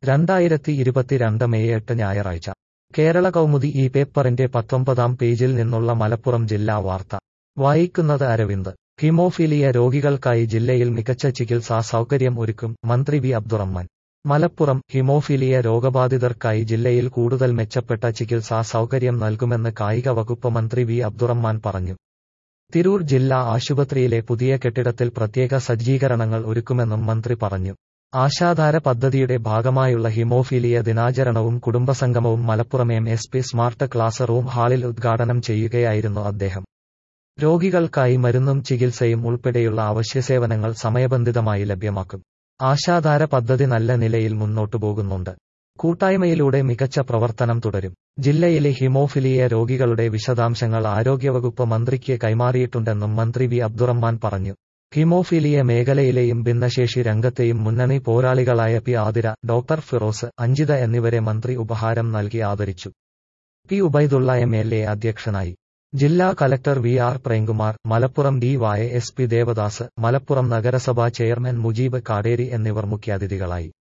രണ്ടായിരത്തി ഇരുപത്തിരണ്ട് മെയ് എട്ട് ഞായറാഴ്ച കേരള കൗമുദി ഈ പേപ്പറിന്റെ പത്തൊമ്പതാം പേജിൽ നിന്നുള്ള മലപ്പുറം ജില്ലാ വാർത്ത വായിക്കുന്നത് അരവിന്ദ് ഹിമോഫീലിയ രോഗികൾക്കായി ജില്ലയിൽ മികച്ച ചികിത്സാ സൗകര്യം ഒരുക്കും മന്ത്രി വി അബ്ദുറഹ്മാൻ മലപ്പുറം ഹിമോഫീലിയ രോഗബാധിതർക്കായി ജില്ലയിൽ കൂടുതൽ മെച്ചപ്പെട്ട ചികിത്സാ സൗകര്യം നൽകുമെന്ന് കായിക വകുപ്പ് മന്ത്രി വി അബ്ദുറഹ്മാൻ പറഞ്ഞു തിരൂർ ജില്ലാ ആശുപത്രിയിലെ പുതിയ കെട്ടിടത്തിൽ പ്രത്യേക സജ്ജീകരണങ്ങൾ ഒരുക്കുമെന്നും മന്ത്രി പറഞ്ഞു ആശാധാര പദ്ധതിയുടെ ഭാഗമായുള്ള ഹിമോഫീലിയ ദിനാചരണവും കുടുംബസംഗമവും Malappuram M S P smart class room ഹാളിൽ ഉദ്ഘാടനം ചെയ്യുകയായിരുന്നു അദ്ദേഹം രോഗികൾക്കായി മരുന്നും ചികിത്സയും ഉൾപ്പെടെയുള്ള അവശ്യസേവനങ്ങൾ സമയബന്ധിതമായി ലഭ്യമാക്കും ആശാധാര പദ്ധതി നല്ല നിലയിൽ മുന്നോട്ടു പോകുന്നുണ്ട് കൂട്ടായ്മയിലൂടെ മികച്ച പ്രവർത്തനം തുടരും ജില്ലയിലെ ഹിമോഫിലിയ രോഗികളുടെ വിശദാംശങ്ങൾ ആരോഗ്യവകുപ്പ് മന്ത്രിക്ക് കൈമാറിയിട്ടുണ്ടെന്നും മന്ത്രി വി അബ്ദുറഹ്മാൻ പറഞ്ഞു ഹിമോഫീലിയ മേഖലയിലെയും ഭിന്നശേഷി രംഗത്തെയും മുന്നണി പോരാളികളായ പി ആതിര ഡോക്ടർ ഫിറോസ് അഞ്ജിത എന്നിവരെ മന്ത്രി ഉപഹാരം നൽകി ആദരിച്ചു P Ubaidulla M L A അധ്യക്ഷനായി ജില്ലാ collector V R Premkumar Malappuram D Y S P Devadas Malappuram നഗരസഭാ ചെയർമാൻ മുജീബ് കാടേരി എന്നിവർ മുഖ്യാതിഥികളായി